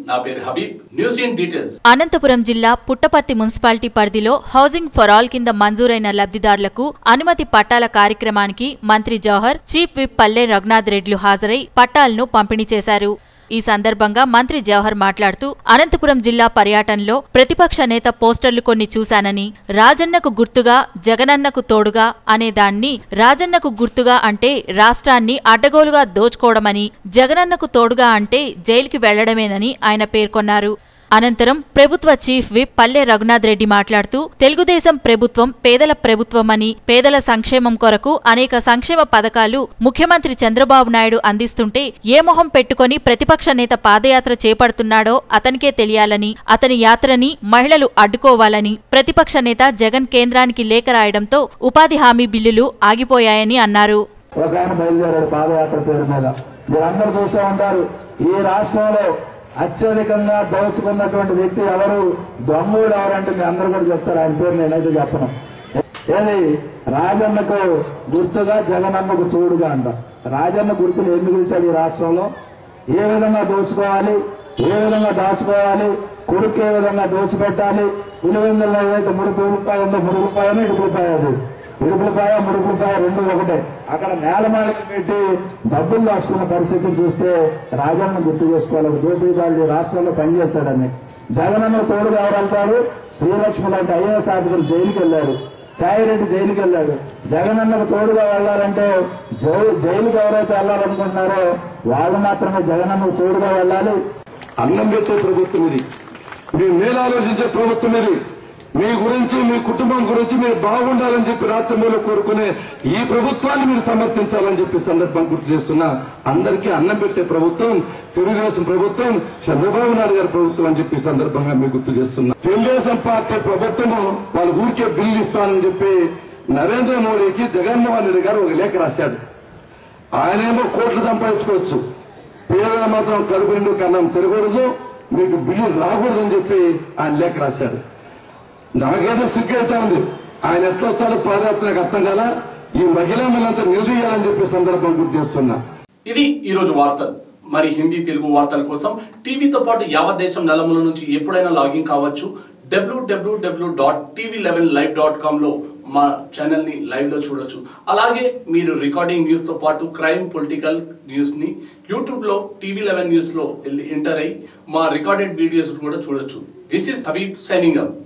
నా పేరు Habib news in details Anantapur జిల్లా పుట్టపర్తి మున్సిపాలిటీ పరిధిలో హౌసింగ్ ఫర్ ఆల్ కింద మంజూరైన లబ్ధిదారులకు అనుమతి పట్టాల కార్యక్రమానికి మంత్రి జవహర్ చీఫ్ విప్ పల్లె రఘునాథ్ రెడ్లు హాజరై పట్టాలను పంపిణీ చేశారు ఈ సందర్భంగా మంత్రి జవహర్ మాట్లాడుతూ అనంతపురం జిల్లా పర్యటనలో ప్రతిపక్ష నేత పోస్టర్లు కొన్ని చూశానని రాజన్నకు గుర్తుగా జగనన్నకు తోడుగా అనే దాన్ని రాజన్నకు గుర్తుగా అంటే రాష్ట్రాన్ని అడ్డగోలుగా దోచుకోవడమని జగనన్నకు తోడుగా అంటే జైలుకి వెళ్లడమేనని ఆయన పేర్కొన్నారు అనంతరం ప్రభుత్వ చీఫ్ విప్ పల్లె రఘునాథ్ రెడ్డి మాట్లాడుతూ తెలుగుదేశం ప్రభుత్వం పేదల ప్రభుత్వమని పేదల సంక్షేమం కొరకు అనేక సంక్షేమ పథకాలు ముఖ్యమంత్రి చంద్రబాబు నాయుడు అందిస్తుంటే ఏ మొహం పెట్టుకొని ప్రతిపక్ష నేత పాదయాత్ర చేపడుతున్నాడో అతనికే తెలియాలని అతని యాత్రని మహిళలు అడ్డుకోవాలని ప్రతిపక్ష నేత జగన్ కేంద్రానికి లేఖ రాయడంతో ఉపాధి హామీ బిల్లులు ఆగిపోయాయని అన్నారు ఒక ఆయన బయలుదేరాడు పాదయాత్ర పేరు మీద మీరందరూ చూసే ఉంటారు ఈ రాష్ట్రంలో అత్యధికంగా దోచుకున్నటువంటి వ్యక్తి ఎవరు దొంగలు ఎవరంటే మీ అందరూ కూడా చెప్తారు ఆయన పేరు నేనైతే చెప్పను ఏది రాజన్నకు గుర్తుగా జగనన్నకు తోడుగా అంట రాజన్న గుర్తులు ఎన్ని పిలిచాడు ఈ రాష్ట్రంలో ఏ విధంగా దోచుకోవాలి ఏ విధంగా దాచుకోవాలి కొడుకు ఏ విధంగా దోచిపెట్టాలి పులివెందుల్లో ఏదైతే ముడుపు రూపాయి ఉందో ముడుపు రూపాయనో ఇడుపు రూపాయి అది ఇడుపులపాయ ముడుపులపాయ రెండు ఒకటే అక్కడ నేలమాలకి పెట్టి డబ్బులు దాచుకున్న పరిస్థితిని చూస్తే రాజన్న గుర్తు చేసుకోవాలి దోపిడీదారుడు ఈ రాష్ట్రంలో పనిచేశాడని జగనన్న తోడుగా ఎవరు వెళ్తారు శ్రీలక్ష్మి లాంటి ఐఏఎస్ ఆఫీసర్ జైలుకి వెళ్ళారు సాయిరెడ్డి జైలుకి వెళ్ళాడు జగనన్నకు తోడుగా వెళ్ళాలంటే జై- జైలుకి ఎవరైతే వెళ్ళాలనుకుంటున్నారో వాళ్ళు మాత్రమే జగనన్నకు తోడుగా వెళ్ళాలి అన్నం పెట్టే ప్రభుత్వం ఇది మీ మేలు ఆలోచించే ప్రభుత్వం ఇది మీ గురించి మీ కుటుంబం గురించి మీరు బాగుండాలని చెప్పి రాత్రిమూల కోరుకునే ఈ ప్రభుత్వాన్ని మీరు సమర్థించాలని చెప్పి సందర్భం గుర్తు చేస్తున్నా అందరికీ అన్నం పెట్టే ప్రభుత్వం తెలుగుదేశం ప్రభుత్వం చంద్రబాబు నాయుడు గారి ప్రభుత్వం అని చెప్పి ఈ సందర్భంగా మీకు గుర్తు చేస్తున్నా తెలుగుదేశం పార్టీ ప్రభుత్వము వాళ్ళ ఊరికే బిల్లు ఇస్తానని చెప్పి నరేంద్ర మోడీకి జగన్మోహన్ రెడ్డి గారు ఒక లేఖ రాశాడు ఆయనేమో కోట్లు సంపాదించుకోవచ్చు పేదల మాత్రం కడుపు నిండు కన్నం తిరగకూడదు మీకు బిల్లు రాకూడదని చెప్పి ఆయన లేఖ రాశాడు నాకేదో సిగ్గైతే ఉంది ఆయన ఎట్లా వస్తాడో పాదయాత్ర నాకు అర్థం కదా ఈ మహిళా మనంతా నిలదీయాలని చెప్పి సందర్భం గుర్తు చేస్తున్నా ఇది ఈరోజు వార్తలు మరి హిందీ తెలుగు వార్తల కోసం టీవీతో పాటు యావత్ దేశం నలుమూల నుంచి ఎప్పుడైనా లాగిన్ కావచ్చు W W W dot TV eleven live dot కామ్లో మా ఛానల్ని లైవ్లో చూడొచ్చు అలాగే మీరు రికార్డింగ్ న్యూస్తో పాటు క్రైమ్ పొలిటికల్ న్యూస్ని యూట్యూబ్లో టీవీ లెవెన్ న్యూస్లో వెళ్ళి ఎంటర్ అయ్యి మా రికార్డెడ్ వీడియోస్ కూడా చూడొచ్చు this is Habib signing up